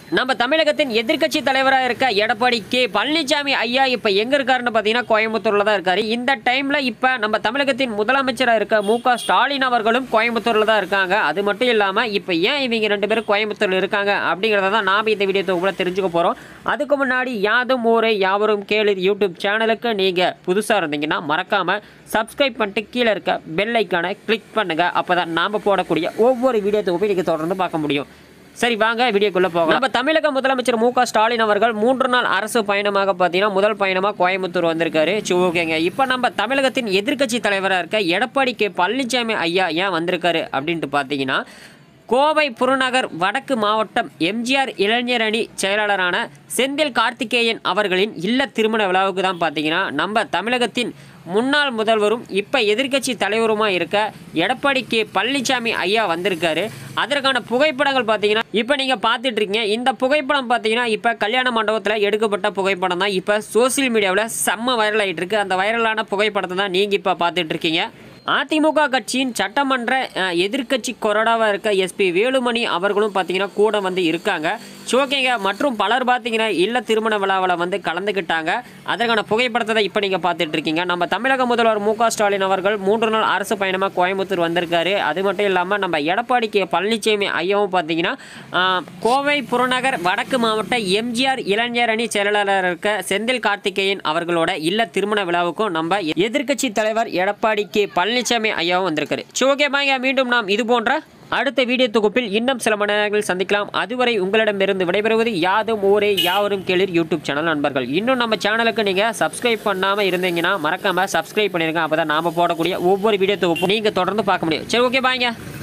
நம்ம தமிழகத்தின் எதிர்க்கட்சி தலைவராக இருக்க எடப்பாடி கே பழனிசாமி ஐயா இப்போ எங்கே இருக்காருன்னு பார்த்தீங்கன்னா கோயம்புத்தூரில் தான் இருக்காரு இந்த டைமில் இப்போ நம்ம தமிழகத்தின் முதலமைச்சராக இருக்க மு க ஸ்டாலின் அவர்களும் கோயம்புத்தூரில் தான் இருக்காங்க அது மட்டும் இல்லாமல் இப்போ ஏன் இவங்க ரெண்டு பேரும் கோயம்புத்தூரில் இருக்காங்க அப்படிங்கிறத தான் நாம் இந்த வீடியோ தொகுப்புல தெரிஞ்சுக்க போகிறோம் அதுக்கு முன்னாடி யாதும் ஊரே யாவரும் கேளு யூடியூப் சேனலுக்கு நீங்கள் புதுசாக இருந்தீங்கன்னா மறக்காமல் சப்ஸ்கிரைப் பண்ணிட்டு கீழே இருக்க பெல் ஐக்கானை கிளிக் பண்ணுங்கள் அப்போ தான் நாம் போடக்கூடிய ஒவ்வொரு வீடியோ தொகுப்பையும் நீங்கள் தொடர்ந்து பார்க்க முடியும் சரி வாங்க வீடியோக்குள்ள போகலாம் நம்ம தமிழக முதலமைச்சர் மு க ஸ்டாலின் அவர்கள் மூன்று நாள் அரசு பயணமாக பார்த்தீங்கன்னா முதல் பயணமாக கோயம்புத்தூர் வந்திருக்காரு சரி ஓகேங்க இப்போ நம்ம தமிழகத்தின் எதிர்க்கட்சி தலைவராக இருக்க எடப்பாடி கே பழனிசாமி ஐயா ஏன் வந்திருக்காரு அப்படின்ட்டு பார்த்தீங்கன்னா கோவை புறநகர் வடக்கு மாவட்டம் எம்ஜிஆர் இளைஞர் அணி செயலாளரான செந்தில் கார்த்திகேயன் அவர்களின் இல்ல திருமண விழாவுக்கு தான் பார்த்தீங்கன்னா நம்ம தமிழகத்தின் முன்னாள் முதல்வரும் இப்போ எதிர்க்கட்சி தலைவருமா இருக்க எடப்பாடி கே பழனிசாமி ஐயா வந்திருக்காரு அதற்கான புகைப்படங்கள் பார்த்தீங்கன்னா இப்போ நீங்கள் பார்த்துட்டு இருக்கீங்க இந்த புகைப்படம் பார்த்தீங்கன்னா இப்போ கல்யாண மண்டபத்தில் எடுக்கப்பட்ட புகைப்படம் தான் இப்போ சோசியல் மீடியாவில் செம்ம வைரல் ஆகிட்டு இருக்கு அந்த வைரலான புகைப்படத்தை தான் நீங்கள் இப்போ பார்த்துட்டு இருக்கீங்க அதிமுக கட்சியின் சட்டமன்ற அஹ், எதிர்க்கட்சி கொறடாவாக இருக்க எஸ்பி வேலுமணி அவர்களும் பார்த்தீங்கன்னா கூட வந்து இருக்காங்க ஓகேங்க மற்றும் பலர் பார்த்தீங்கன்னா இல்ல திருமண விழாவில் வந்து கலந்துக்கிட்டாங்க அதற்கான புகைப்படத்தை தான் இப்போ நீங்கள் பார்த்துட்டு இருக்கீங்க நம்ம தமிழக முதல்வர் மு க ஸ்டாலின் அவர்கள் மூன்று நாள் அரசு பயணமாக கோயம்புத்தூர் வந்திருக்காரு அது மட்டும் இல்லாமல் நம்ம எடப்பாடி கே பழனிசாமி ஐயாவும் பார்த்தீங்கன்னா அஹ், கோவை புறநகர் வடக்கு மாவட்ட எம்ஜிஆர் இளைஞர் அணி செயலாளர் இருக்க செந்தில் கார்த்திகேயன் அவர்களோட இல்ல திருமண விழாவுக்கும் நம்ம எதிர்க்கட்சி தலைவர் எடப்பாடி கே பழனிசாமி ஐயாவும் வந்திருக்காரு சரி ஓகே பாங்க மீண்டும் நாம் இது போன்ற அடுத்த வீடியோ தொகுப்பில் இன்னும் சில மணி நேரங்கள் சந்திக்கலாம் அதுவரை உங்களிடமிருந்து விடைபெறுவது யாதும் ஊரே யாவரும் கேளிர் யூடியூப் சேனல் நண்பர்கள் இன்னும் நம்ம சேனலுக்கு நீங்கள் சப்ஸ்கிரைப் பண்ணாமல் இருந்தீங்கன்னா மறக்காமல் சப்ஸ்கிரைப் பண்ணிருங்க அப்போ தான் நாம் போடக்கூடிய ஒவ்வொரு வீடியோ தொகுப்பும் நீங்கள் தொடர்ந்து பார்க்க முடியும் சரி ஓகே பாய்ங்க